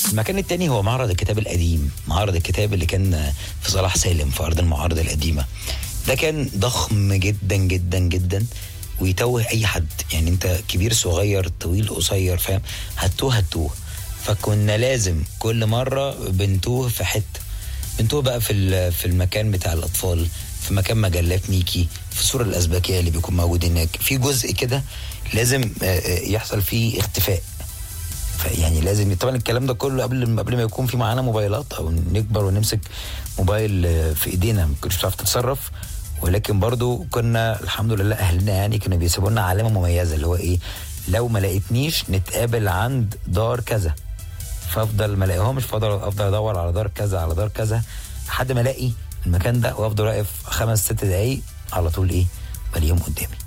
المكان التاني هو معرض الكتاب القديم معرض الكتاب اللي كان في صلاح سالم في ارض المعارض القديمه ده كان ضخم جدا جدا جدا ويتوه اي حد يعني انت كبير صغير طويل قصير فاهم هتوه هتوه فكنا لازم كل مره بنتوه في حته بنتوه بقى في ال- في المكان بتاع الاطفال في مكان مجلات ميكي في السور الازبكيه اللي بيكون موجود هناك في جزء كده لازم آه، آه، يحصل فيه اختفاء يعني لازم طبعا الكلام ده كله قبل قبل ما يكون في معانا موبايلات او نكبر ونمسك موبايل آه، في ايدينا ما كنتش بتعرف تتصرف ولكن برضو كنا الحمد لله اهلنا يعني كانوا بيسيبوا لنا علامه مميزه اللي هو ايه لو ما لقيتنيش نتقابل عند دار كذا فافضل ما الاقيهمش فافضل افضل ادور على دار كذا على دار كذا لحد ما الاقي المكان ده وافضل واقف خمس ست دقايق على طول ايه بلاقيهم قدامي